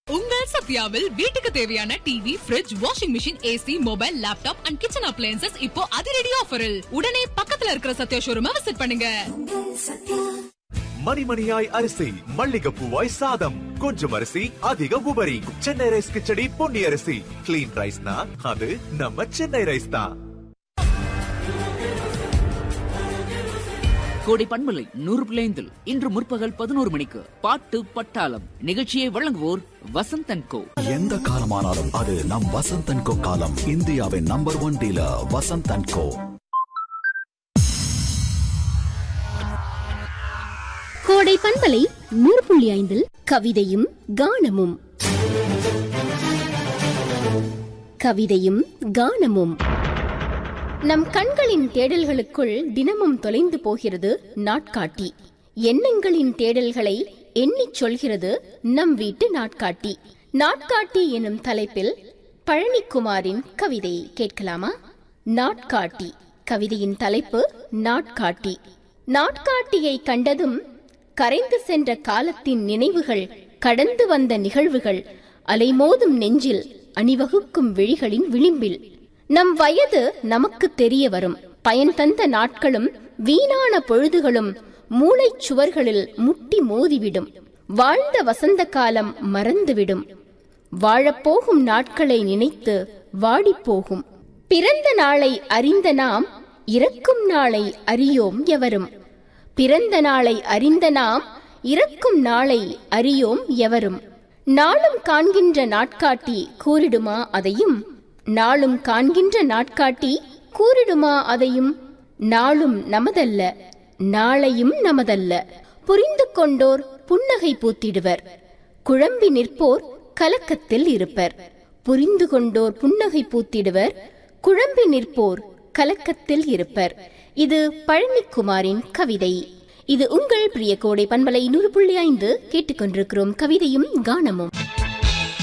உங்கள் சத்யாவில் வீட்டுக்கு தேவையான TV fridge washing machine AC mobile laptop and kitchen appliances இப்போ அதிரடி ஆஃபரில் உடனே பக்கத்துல இருக்கிற சத்யா ஷோரூமை விசிட் பண்ணுங்க மணிமணியாய் அரிசி மல்லிகைப்பூவாய் சாதம் கொஞ்சம் அரிசி அதிக உபரி சென்னை ரைஸ் கிச்சடி பொன்னி அரிசி கிளீன் ரைஸ்னா அது நம்ம சென்னை ரைஸ் தான் கோடை பண்பலை நூறு பிள்ளைந்தில் இன்று முற்பகல் பதினோரு மணிக்கு பாட்டு பட்டாளம் நிகழ்ச்சியை வழங்குவோர் வசந்தன் கோ எந்த காலமானாலும் அது நம் வசந்த் அண்ட் கோ காலம் இந்தியாவின் number one dealer Vasanth and co கோடை பண்பலை நூறு புள்ளி ஐந்தில் கவிதையும் கானமும் கவிதையும் கானமும் நம் கண்களின் தேடல்களுக்குள் தினமும் தொலைந்து போகிறது நாட்காட்டி எண்ணங்களின் தேடல்களை எண்ணிச் சொல்கிறது நம் வீட்டு நாட்காட்டி நாட்காட்டி எனும் தலைப்பில் பழனிக்குமாரின் கவிதை கேட்கலாமா நாட்காட்டி கவிதையின் தலைப்பு நாட்காட்டி நாட்காட்டியை கண்டதும் கரைந்து சென்ற காலத்தின் நினைவுகள் கடந்து வந்த நிகழ்வுகள் அலைமோதும் நெஞ்சில் அணிவகுக்கும் விழிகளின் விளிம்பில் நம் வயது நமக்கு தெரிய வரும் பயன் தந்த நாட்களும் வீணான பொழுதுகளும் மூளைச் சுவர்களில் முட்டி மோதிவிடும் வாழ்ந்த வசந்த காலம் மறந்துவிடும் வாழப்போகும் நாட்களை நினைத்து வாடிப்போகும் பிறந்த நாளை அறிந்த நாம் இறக்கும் நாளை அறியோம் எவரும் பிறந்த நாளை அறிந்த நாம் இறக்கும் நாளை அறியோம் எவரும் நாளும் காண்கின்ற நாட்காட்டி கூறிடுமா அதையும் நாளும் காண்கின்ற நாட்காட்டி கூறிடுமா அதையும் நாளும் நமதல்ல நாளையும் நமதல்ல புரிந்து கொண்டோர் புன்னகை பூத்திடுவர் குழம்பி நிற்போர் கலக்கத்தில் இருப்பர் புரிந்து கொண்டோர் புன்னகை பூத்திடுவர் குழம்பி நிற்போர் கலக்கத்தில் இருப்பர் இது பழனிக்குமாரின் கவிதை இது உங்கள் பிரிய கோடை பண்பலை நூறு புள்ளி ஐந்து கேட்டுக்கொண்டிருக்கிறோம் கவிதையும் கானமும்